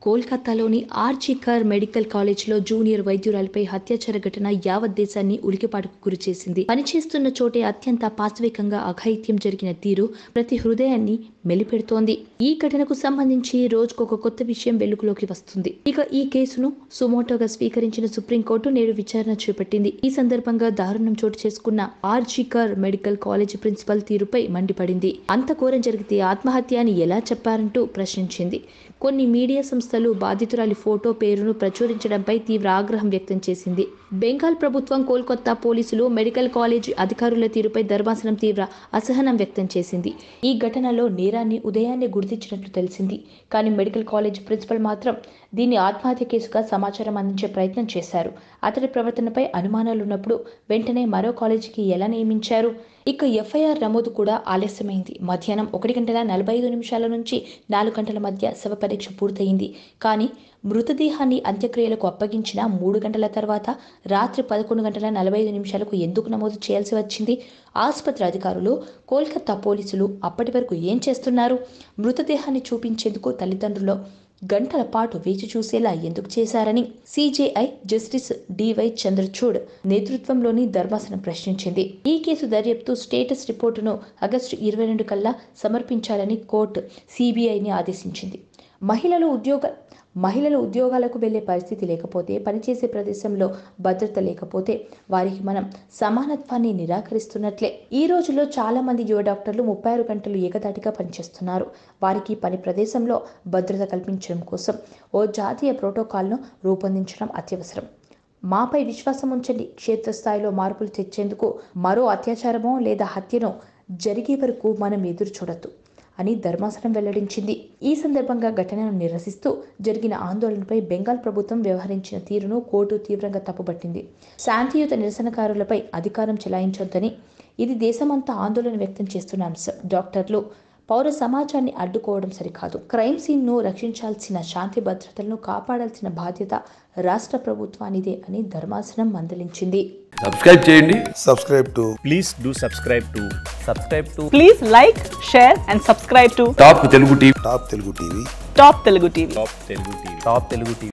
కోల్కతాలోని ఆర్జికర్ మెడికల్ కాలేజ్లో జూనియర్ వైద్యురాలిపై హత్యాచార ఘటన యావత్ దేశాన్ని ఉలికిపాటుకు గురిచేసింది పనిచేస్తున్న చోటే అత్యంత పాశవికంగా అఘాయిత్యం జరిగిన తీరు ప్రతి హృదయాన్ని మెలిపెడుతోంది ఈ ఘటనకు సంబంధించి రోజుకొక కొత్త విషయం వెలుగులోకి వస్తుంది ఇక ఈ కేసును సుమోటోగా స్వీకరించిన సుప్రీంకోర్టు నేడు విచారణ చేపట్టింది ఈ సందర్భంగా దారుణం చోటు చేసుకున్న ఆర్జికర్ మెడికల్ కాలేజ్ ప్రిన్సిపల్ తీరుపై మండిపడింది అంత ఘోరం జరిగితే ఆత్మహత్య అని ఎలా చెప్పారంటూ ప్రశ్నించింది కొన్ని మీడియా సంస్థలు బాధితురాలి ఫోటో పేరును ప్రచురించడంపై తీవ్ర ఆగ్రహం వ్యక్తం చేసింది బెంగాల్ ప్రభుత్వం కోల్కతా పోలీసులు మెడికల్ కాలేజ్ అధికారుల తీరుపై ధర్మాసనం తీవ్ర అసహనం వ్యక్తం చేసింది ఈ ఘటనలో నేరాన్ని ఉదయాన్నే గుర్తించినట్లు తెలిసింది కానీ మెడికల్ కాలేజ్ ప్రిన్సిపల్ మాత్రం దీన్ని ఆత్మహత్య కేసుగా సమాచారం అందించే ప్రయత్నం చేశారు అతడి ప్రవర్తనపై అనుమానాలు ఉన్నప్పుడు వెంటనే మరో కాలేజీకి ఎలా నియమించారు ఇక ఎఫ్ఐఆర్ నమోదు కూడా ఆలస్యమైంది మధ్యాహ్నం ఒకటి గంటల నలభై ఐదు నిమిషాల నుంచి నాలుగు గంటల మధ్య శవ పరీక్ష పూర్తయింది కానీ మృతదేహాన్ని అంత్యక్రియలకు అప్పగించిన మూడు గంటల తర్వాత రాత్రి పదకొండు గంటల నలభై ఐదు నిమిషాలకు ఎందుకు నమోదు చేయాల్సి వచ్చింది ఆసుపత్రి అధికారులు కోల్కతా పోలీసులు అప్పటి వరకు ఏం చేస్తున్నారు మృతదేహాన్ని చూపించేందుకు తల్లిదండ్రులు గంటల పాటు వేచి చూసేలా ఎందుకు చేశారని సిజేఐ జస్టిస్ డివై చంద్రచూడ్ నేతృత్వంలోని ధర్మాసనం ప్రశ్నించింది ఈ కేసు దర్యాప్తు స్టేటస్ రిపోర్టును ఆగస్టు ఇరవై రెండు కల్లా సమర్పించాలని కోర్టు సిబిఐని ఆదేశించింది మహిళలు ఉద్యోగ మహిళలు ఉద్యోగాలకు వెళ్లే పరిస్థితి లేకపోతే పనిచేసే ప్రదేశంలో భద్రత లేకపోతే వారికి మనం సమానత్వాన్ని నిరాకరిస్తున్నట్లే ఈ రోజుల్లో చాలా మంది యువ డాక్టర్లు ముప్పై ఆరు గంటలు ఏకదాటిగా పనిచేస్తున్నారు వారికి పని ప్రదేశంలో భద్రత కల్పించడం కోసం ఓ జాతీయ ప్రోటోకాల్ను రూపొందించడం అత్యవసరం మాపై విశ్వాసం ఉంచండి క్షేత్రస్థాయిలో మార్పులు తెచ్చేందుకు మరో అత్యాచారమో లేదా హత్యనో జరిగే వరకు మనం ఎదురు చూడొద్దు అని ధర్మాసనం వెల్లడించింది ఈ సందర్భంగా ఘటనను నిరసిస్తూ జరిగిన ఆందోళనపై బెంగాల్ ప్రభుత్వం వ్యవహరించిన తీరును కోర్టు తీవ్రంగా తప్పుపట్టింది శాంతియుత నిరసనకారులపై అధికారం చెలాయించొద్దని ఇది దేశమంతా ఆందోళన వ్యక్తం చేస్తున్న అంశం డాక్టర్లు పౌర సమాజాన్ని అడ్డుకోవడం సరికాదు క్రైమ్ సీన్ను రక్షించాల్సిన శాంతి భద్రతలను కాపాడాల్సిన బాధ్యత రాష్ట్ర ప్రభుత్వానిదే అని ధర్మాసనం మందలించింది సబ్స్క్రైబ్ చేయండి subscribe to please do subscribe to subscribe to Please like, share, and subscribe to top Telugu TV Top Telugu TV. Top Telugu TV. top telugu tv top telugu tv